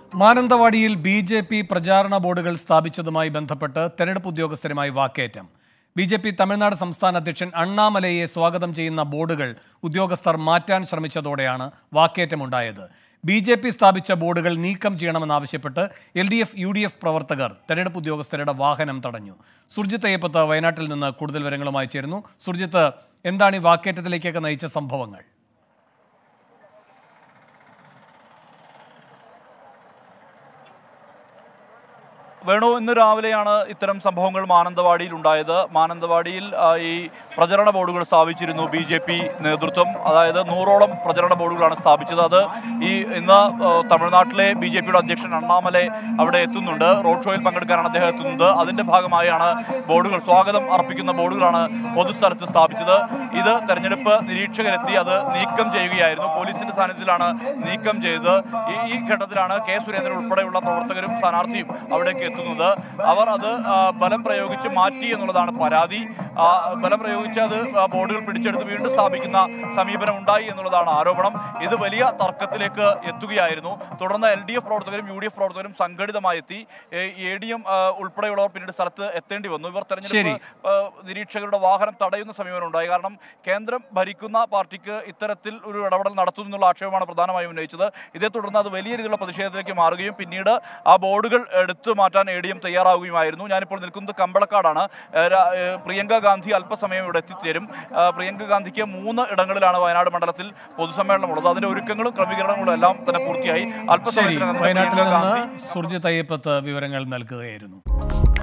മാനന്തവാടിയിൽ B J P പ്രചാരണ ബോർഡുകൾ സ്ഥാപിച്ചതുമായി ബന്ധപ്പെട്ട് തെരഞ്ഞെടുപ്പ് ഉദ്യോഗസ്ഥരുമായി വാക്കേറ്റം ബി ജെ പി തമിഴ്നാട് സംസ്ഥാന അധ്യക്ഷൻ അണ്ണാമലയെ സ്വാഗതം ചെയ്യുന്ന ബോർഡുകൾ ഉദ്യോഗസ്ഥർ മാറ്റാൻ ശ്രമിച്ചതോടെയാണ് വാക്കേറ്റമുണ്ടായത് ബി ജെ പി സ്ഥാപിച്ച ബോർഡുകൾ നീക്കം ചെയ്യണമെന്നാവശ്യപ്പെട്ട് L D F U D F പ്രവർത്തകർ തെരഞ്ഞെടുപ്പ് ഉദ്യോഗസ്ഥരുടെ വാഹനം തടഞ്ഞു സുർജിത്ത് അയ്യപ്പത്ത് വയനാട്ടിൽ നിന്ന് കൂടുതൽ വിവരങ്ങളുമായി ചേരുന്നു സുർജിത്ത് എന്താണ് ഈ വാക്കേറ്റത്തിലേക്കൊക്കെ നയിച്ച സംഭവങ്ങൾ വേണു ഇന്ന് രാവിലെയാണ് ഇത്തരം സംഭവങ്ങൾ മാനന്തവാടിയിൽ ഉണ്ടായത് മാനന്തവാടിയിൽ ആ, ഈ പ്രചരണ ബോർഡുകൾ സ്ഥാപിച്ചിരുന്നു ബി ജെ പി നേതൃത്വം അതായത് നൂറോളം പ്രചരണ ബോർഡുകളാണ് സ്ഥാപിച്ചത് അത് ഈ ഇന്ന് ആ, തമിഴ്നാട്ടിലെ ബി ജെ പിയുടെ അധ്യക്ഷൻ അണ്ണാമലെ അവിടെ എത്തുന്നുണ്ട് റോഡ് ഷോയിൽ പങ്കെടുക്കാനാണ് അദ്ദേഹം എത്തുന്നത് അതിന്റെ ഭാഗമായാണ് ബോർഡുകൾ സ്വാഗതം അർപ്പിക്കുന്ന ബോർഡുകളാണ് പൊതുസ്ഥലത്ത് സ്ഥാപിച്ചത് ഇത് തെരഞ്ഞെടുപ്പ് നിരീക്ഷകരെത്തി അത് നീക്കം ചെയ്യുകയായിരുന്നു പോലീസിന്റെ സാന്നിധ്യത്തിലാണ് നീക്കം ചെയ്തത് ഈ ഈ ഘട്ടത്തിലാണ് കെ സുരേന്ദ്രൻ ഉൾപ്പെടെയുള്ള പ്രവർത്തകരും സ്ഥാനാർത്ഥിയും അവിടേക്ക് എത്തുന്നത് അവർ അത് ആ, ബലം പ്രയോഗിച്ച് മാറ്റി എന്നുള്ളതാണ് പരാതി ആ, ബലം പ്രയോഗിച്ച് അത് ആ, ബോർഡുകൾ പിടിച്ചെടുത്ത് വീണ്ടും സ്ഥാപിക്കുന്ന സമീപനം ഉണ്ടായി എന്നുള്ളതാണ് ആരോപണം ഇത് വലിയ തർക്കത്തിലേക്ക് എത്തുകയായിരുന്നു തുടർന്ന് എൽ ഡി എഫ് പ്രവർത്തകരും യു ഡി എഫ് പ്രവർത്തകരും സംഘടിതമായി എത്തി എ ഡി എം ഉൾപ്പെടെയുള്ളവർ പിന്നീട് സ്ഥലത്ത് എത്തേണ്ടി വന്നു ഇവർ തെരഞ്ഞെടുപ്പ് ആ, നിരീക്ഷകരുടെ വാഹനം തടയുന്ന സമീപനം ഉണ്ടായി കാരണം കേന്ദ്രം ഭരിക്കുന്ന പാർട്ടിക്ക് ഇത്തരത്തിൽ ഒരു ഇടപെടൽ നടത്തുന്നു എന്നുള്ള ആക്ഷേപമാണ് പ്രധാനമായും ഉന്നയിച്ചത് ഇതേ തുടർന്ന് അത് വലിയ രീതിയിലുള്ള പ്രതിഷേധത്തിലേക്ക് മാറുകയും പിന്നീട് ആ ബോർഡുകൾ എടുത്തു മാറ്റാൻ എ ഡി എം തയ്യാറാവുകയുമായിരുന്നു ഞാനിപ്പോൾ നിൽക്കുന്നത് കമ്പളക്കാടാണ് ഏഹ് രാ- ഏഹ് പ്രിയങ്ക ഗാന്ധി അല്പസമയം ഇവിടെ എത്തിച്ചേരും ആ, പ്രിയങ്ക ഗാന്ധിക്ക് മൂന്ന് ഇടങ്ങളിലാണ് വയനാട് മണ്ഡലത്തിൽ പൊതുസമ്മേളനം ഉള്ളത് അതിന്റെ ഒരുക്കങ്ങളും ക്രമീകരണങ്ങളും എല്ലാം തന്നെ പൂർത്തിയായി ശരി അല്പസമയത്തിനകം തന്നെ വയനാട്ടിൽ പ്രിയങ്ക നിന്ന് ഗാന്ധി സുർജിത്ത് അയ്യപ്പത്ത് വിവരങ്ങൾ നൽകുകയായിരുന്നു